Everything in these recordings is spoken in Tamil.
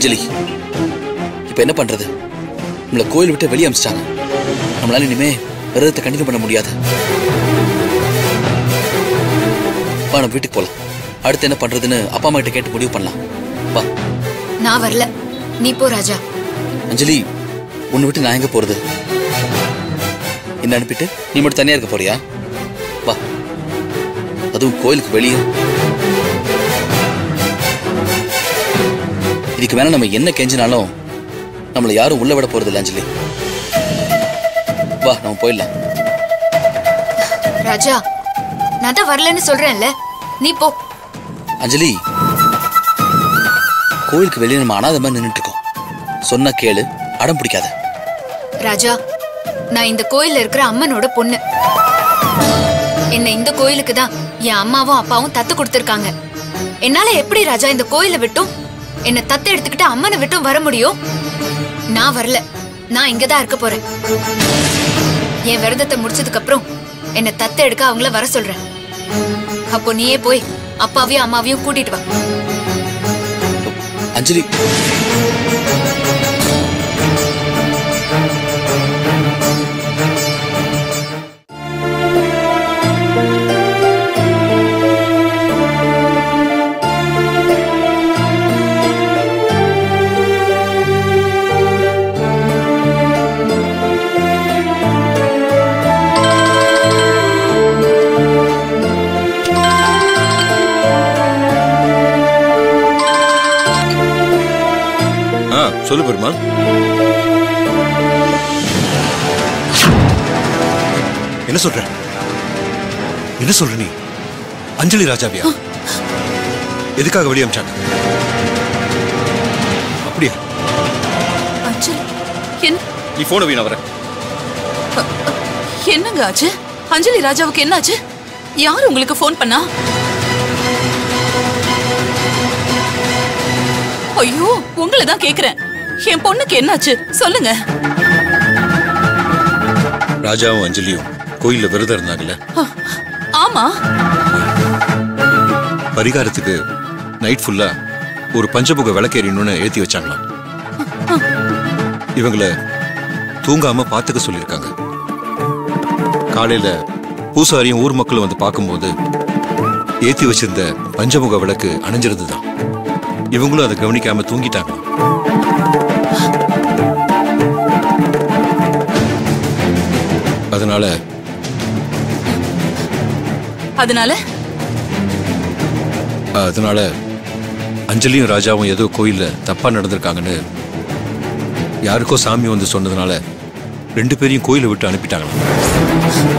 அஞ்சலி இப்ப என்ன பண்றது நம்மள கோயில் விட்டு வெளியே அமிச்சிட்டாங்க நம்மளால இனிமே விரதத்தை கண்டினியூ பண்ண முடியாது வா நம்ம வீட்டுக்கு போலாம் அடுத்து என்ன பண்றதுன்னு அப்பா அம்மா கிட்ட கேட்டு முடிவு பண்ணலாம் வா நான் வரல நீ போ ராஜா அஞ்சலி உன்னை விட்டு நான் எங்க போறது என்ன அனுப்பிட்டு நீ மட்டும் தனியா இருக்க போறியா வா அதுவும் கோயிலுக்கு வெளியே இதுக்கு மேல நம்ம என்ன கெஞ்சினாலும் நம்மளை யாரும் உள்ள விட போறது இல்லை அஞ்சலி வா நம்ம போயிடலாம் ராஜா நான் தான் வரலன்னு சொல்றேன்ல நீ போ அஞ்சலி கோயிலுக்கு வெளியே நம்ம அனாதை மாதிரி நின்றுட்டு இருக்கோம் சொன்னா கேளு அடம் பிடிக்காத ராஜா நான் இந்த கோயில்ல இருக்கிற அம்மனோட பொண்ணு என்ன இந்த கோயிலுக்கு தான் என் அம்மாவும் அப்பாவும் தத்து கொடுத்திருக்காங்க என்னால எப்படி ராஜா இந்த கோயிலை விட்டும் என்ன தத்து எடுத்துக்கிட்டு அம்மனை விட்டும் வர முடியும் நான் வரல நான் இங்க தான் இருக்க போறேன் என் விரதத்தை முடிச்சதுக்கு அப்புறம் என்ன தத்து எடுக்க அவங்கள வர சொல்றேன் அப்போ நீயே போய் அப்பாவையும் அம்மாவையும் கூட்டிட்டு வா அஞ்சலி ஆ சொல்லு பெருமாள் என்ன சொல்ற என்ன சொல்ற நீ அஞ்சலி ராஜாவியா எதுக்காக வெளியே அமிச்சாங்க அப்படியா அஞ்சலி என்ன நீ போன வீணா வர என்னங்க ஆச்சு அஞ்சலி ராஜாவுக்கு என்னாச்சு யார் உங்களுக்கு ஃபோன் பண்ணா ஐயோ உங்களை தான் கேக்குறேன் என் பொண்ணுக்கு என்னாச்சு சொல்லுங்க ராஜாவும் அஞ்சலியும் கோயில்ல விரதம் இருந்தாங்கல்ல அ, ஆமா பரிகாரத்துக்கு நைட் ஃபுல்லா ஒரு பஞ்சமுக விளக்கேறியணும்னு ஏத்தி வச்சாங்களாம் இவங்கள தூங்காம பாத்துக்க சொல்லியிருக்காங்க காலையில பூசாரியும் ஊர் மக்களும் வந்து பார்க்கும்போது ஏத்தி வச்சிருந்த பஞ்சமுக விளக்கு அணைஞ்சிருந்துதான் இவங்களும் அதை கவனிக்காம தூங்கிட்டாங்க அதனால அதனால அதனால அஞ்சலியும் ராஜாவும் ஏதோ கோயில்ல தப்பா நடந்திருக்காங்கன்னு யாருக்கோ சாமி வந்து சொன்னதுனால ரெண்டு பேரையும் கோயிலை விட்டு அனுப்பிட்டாங்களாம்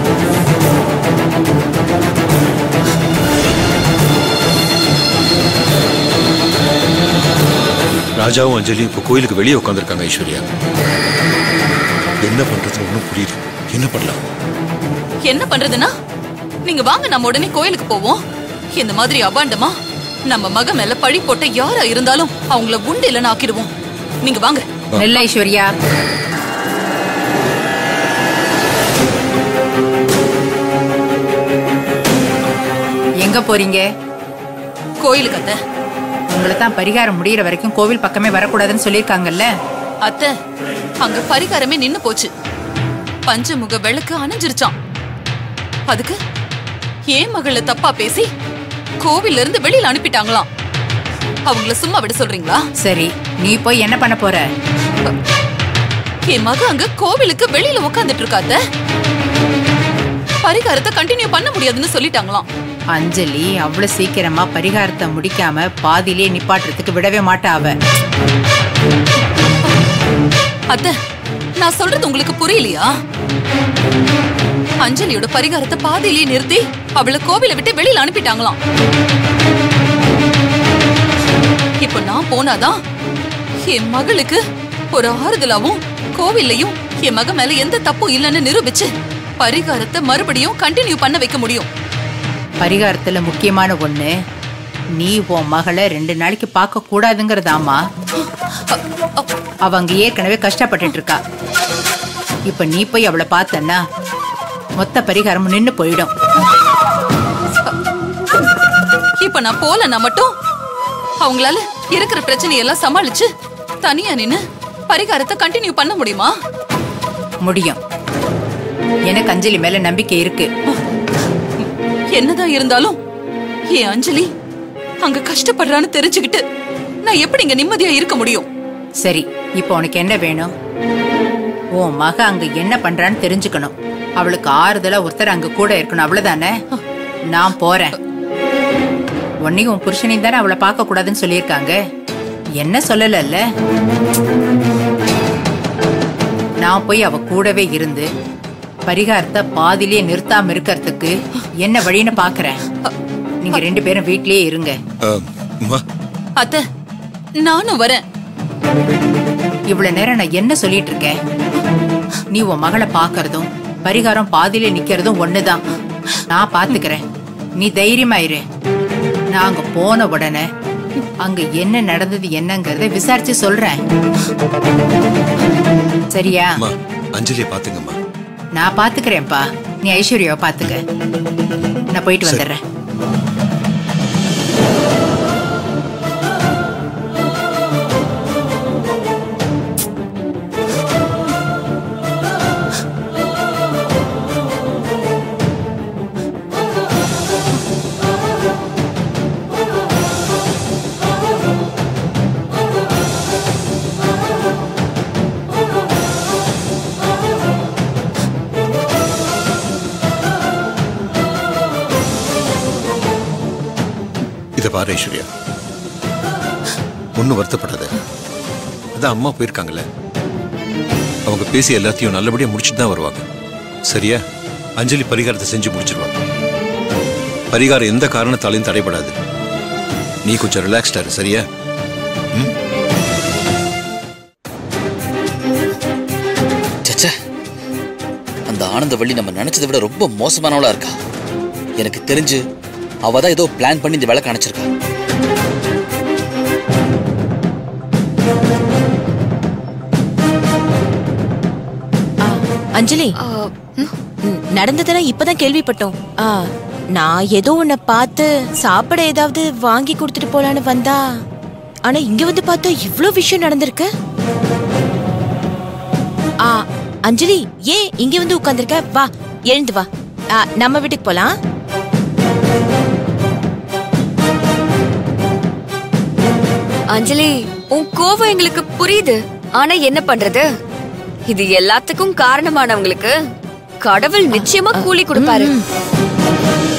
ராஜாவும் அஞ்சலியும் இப்போ கோயிலுக்கு வெளியே உட்காந்துருக்காங்க ஐஸ்வர்யா என்ன பண்றது ஒன்றும் புரியல என்ன பண்ணலாம் என்ன பண்றதுன்னா நீங்க வாங்க நம்ம உடனே கோயிலுக்கு போவோம் இந்த மாதிரி அபாண்டமா நம்ம மக மேல பழி போட்ட யாரா இருந்தாலும் அவங்கள குண்டு இல்லைன்னு ஆக்கிடுவோம் நீங்க வாங்க நெல்ல ஐஸ்வர்யா எங்க போறீங்க கோயிலுக்கு அத்தை உங்களை தான் பரிகாரம் முடியிற வரைக்கும் கோவில் பக்கமே வரக்கூடாதுன்னு சொல்லியிருக்காங்கல்ல அத்தை அங்க பரிகாரமே நின்னு போச்சு பஞ்சமுக விளக்கு அணைஞ்சிருச்சான் அதுக்கு ஏன் மகள தப்பா பேசி கோவில்ல இருந்து வெளியில அனுப்பிட்டாங்களாம் அவங்கள சும்மா விட சொல்றீங்களா சரி நீ போய் என்ன பண்ண போற என் மக அங்க கோவிலுக்கு வெளியில உட்கார்ந்துட்டு இருக்காத்த பரிகாரத்தை கண்டினியூ பண்ண முடியாதுன்னு சொல்லிட்டாங்களாம் அஞ்சலி அவ்வளவு சீக்கிரமா பரிகாரத்தை முடிக்காம பாதியிலே நிப்பாட்டுறதுக்கு விடவே மாட்டா அவ அத்த நான் சொல்றது உங்களுக்கு புரியலையா அஞ்சலியோட பரிகாரத்தை பாதியிலேயே நிறுத்தி அவளை கோவிலை விட்டு வெளியில அனுப்பிட்டாங்களாம் இப்ப நான் போனாதான் என் மகளுக்கு ஒரு ஆறுதலாவும் கோவில்லையும் என் மக மேல எந்த தப்பும் இல்லைன்னு நிரூபிச்சு பரிகாரத்தை மறுபடியும் கண்டினியூ பண்ண வைக்க முடியும் பரிகாரத்துல முக்கியமான ஒண்ணு நீ உன் மகளை ரெண்டு நாளைக்கு பார்க்க கூடாதுங்கிறதாமா அவங்க ஏற்கனவே கஷ்டப்பட்டுட்டு இருக்கா இப்ப நீ போய் அவளை பார்த்தன்னா மொத்த பரிகாரமும் நின்னு போயிடும் இப்ப நான் போலன்னா மட்டும் அவங்களால இருக்கிற பிரச்சனையெல்லாம் சமாளிச்சு தனியா நின்னு பரிகாரத்தை கண்டினியூ பண்ண முடியுமா முடியும் எனக்கு அஞ்சலி மேல நம்பிக்கை இருக்கு என்னதான் இருந்தாலும் என் அஞ்சலி அங்க கஷ்டப்படுறான்னு தெரிஞ்சுக்கிட்டு நான் எப்படி இங்க நிம்மதியா இருக்க முடியும் சரி இப்போ உனக்கு என்ன வேணும் உன் மக அங்க என்ன பண்றான்னு தெரிஞ்சுக்கணும் அவளுக்கு ஆறுதலா ஒருத்தர் அங்க கூட இருக்கணும் அவ்வளவுதானே நான் போறேன் உன்னையும் உன் புருஷனையும் தானே அவளை பார்க்க கூடாதுன்னு சொல்லியிருக்காங்க என்ன சொல்லலல்ல நான் போய் அவ கூடவே இருந்து பரிகாரத்தை பாதியிலே நிறுத்தாம இருக்கிறதுக்கு என்ன வழின்னு பாக்குறேன் நீங்க ரெண்டு பேரும் வீட்லயே இருங்க அஹ், அம்மா அத்த நானும் வரேன் இவ்வளவு நேரம் நான் என்ன சொல்லிட்டு இருக்கேன் நீ உன் மகளை பாக்குறதும் பரிகாரம் பாதியில நிக்கிறதும் ஒண்ணுதான் நான் பாத்துக்கிறேன் நீ தைரியமா இரு நான் அங்க போன உடனே அங்க என்ன நடந்தது என்னங்கறத விசாரிச்சு சொல்றேன் சரியா அம்மா அஞ்சலியை பாத்துங்கம்மா நான் பாத்துக்கிறேன்ப்பா நீ ஐஸ்வர்யாவை பாத்துக்க நான் போயிட்டு சரி. வந்துடுறேன் இத பாரு ஐஸ்வர்யா ஒன்னும் வருத்தப்படாத அதான் அம்மா போயிருக்காங்கல்ல அவங்க பேசி எல்லாத்தையும் நல்லபடியா முடிச்சுட்டு தான் வருவாங்க சரியா அஞ்சலி பரிகாரத்தை செஞ்சு முடிச்சிருவாங்க பரிகாரம் எந்த காரணத்தாலையும் தடைபடாது நீ கொஞ்சம் ரிலாக்ஸ்டா இரு சரியா சச்சே அந்த ஆனந்தவள்ளி நம்ம நினைச்சதை விட ரொம்ப மோசமானவளா இருக்கா எனக்கு தெரிஞ்சு அவ தான் ஏதோ பிளான் பண்ணி இந்த விளக்கு அணைச்சிருக்கா ஆ, அஞ்சலி ம், நடந்ததெல்லாம் இப்பதான் கேள்விப்பட்டோம் ஆ, நான் ஏதோ உன்னை பார்த்து சாப்பிட ஏதாவது வாங்கி கொடுத்துட்டு போலான்னு வந்தா ஆனா இங்க வந்து பார்த்தா இவ்ளோ விஷயம் நடந்திருக்கு ஆ அஞ்சலி ஏன் இங்க வந்து உட்கார்ந்திருக்க வா எழுந்து வா ஆ, நம்ம வீட்டுக்கு போலாம் அஞ்சலி உன் கோவம் எங்களுக்கு புரியுது ஆனா என்ன பண்றது இது எல்லாத்துக்கும் காரணமானவங்களுக்கு கடவுள் நிச்சயமா கூலி கொடுப்பாரு ம்.